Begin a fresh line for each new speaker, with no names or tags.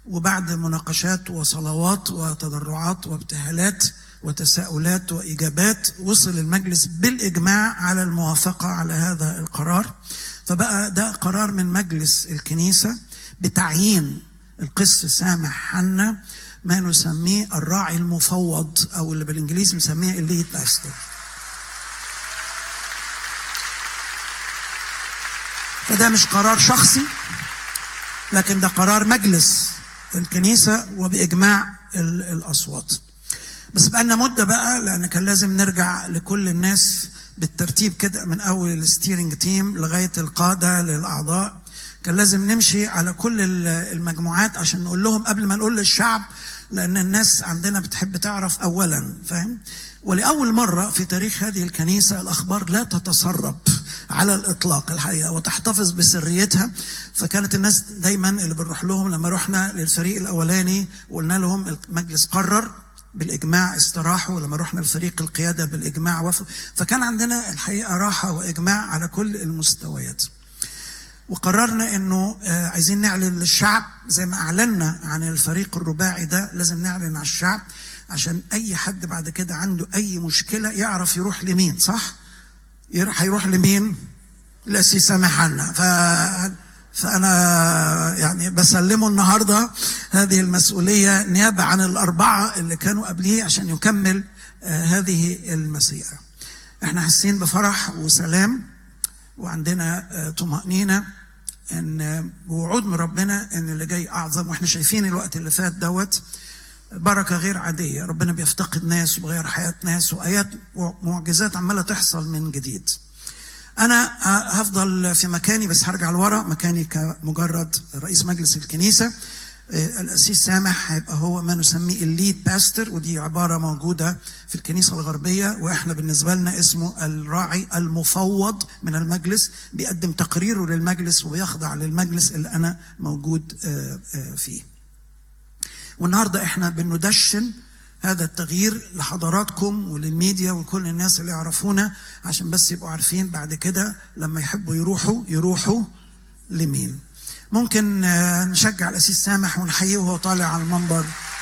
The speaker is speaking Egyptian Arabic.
وبعد مناقشات وصلوات وتضرعات وابتهالات وتساؤلات واجابات وصل المجلس بالاجماع على الموافقه على هذا القرار فبقى ده قرار من مجلس الكنيسه بتعيين القس سامح حنا ما نسميه الراعي المفوض او اللي بالانجليزي بنسميه الليد باستر فده مش قرار شخصي لكن ده قرار مجلس الكنيسه وباجماع الاصوات بس بقالنا مده بقى لان كان لازم نرجع لكل الناس بالترتيب كده من اول الستيرنج تيم لغايه القاده للاعضاء كان لازم نمشي على كل المجموعات عشان نقول لهم قبل ما نقول للشعب لان الناس عندنا بتحب تعرف اولا فاهم ولاول مره في تاريخ هذه الكنيسه الاخبار لا تتسرب على الاطلاق الحقيقه وتحتفظ بسريتها فكانت الناس دايما اللي بنروح لهم لما رحنا للفريق الاولاني وقلنا لهم المجلس قرر بالاجماع استراحوا لما رحنا لفريق القياده بالاجماع وفق فكان عندنا الحقيقه راحه واجماع على كل المستويات وقررنا انه عايزين نعلن للشعب زي ما اعلنا عن الفريق الرباعي ده لازم نعلن على الشعب عشان اي حد بعد كده عنده اي مشكله يعرف يروح لمين صح؟ هيروح لمين؟ لاسي سامح عنا ف فانا يعني بسلمه النهارده هذه المسؤوليه نيابه عن الاربعه اللي كانوا قبليه عشان يكمل هذه المسيره. احنا حاسين بفرح وسلام وعندنا طمأنينة ان وعود من ربنا ان اللي جاي اعظم واحنا شايفين الوقت اللي فات دوت بركة غير عادية ربنا بيفتقد ناس وبغير حياة ناس وآيات ومعجزات عمالة تحصل من جديد أنا هفضل في مكاني بس هرجع لورا مكاني كمجرد رئيس مجلس الكنيسة الأسيس سامح هيبقى هو ما نسميه الليد باستر ودي عبارة موجودة في الكنيسة الغربية وإحنا بالنسبة لنا اسمه الراعي المفوض من المجلس بيقدم تقريره للمجلس ويخضع للمجلس اللي أنا موجود فيه والنهاردة إحنا بندشن هذا التغيير لحضراتكم وللميديا وكل الناس اللي يعرفونا عشان بس يبقوا عارفين بعد كده لما يحبوا يروحوا يروحوا لمين ممكن نشجع الأسيس سامح ونحييه وهو طالع على المنبر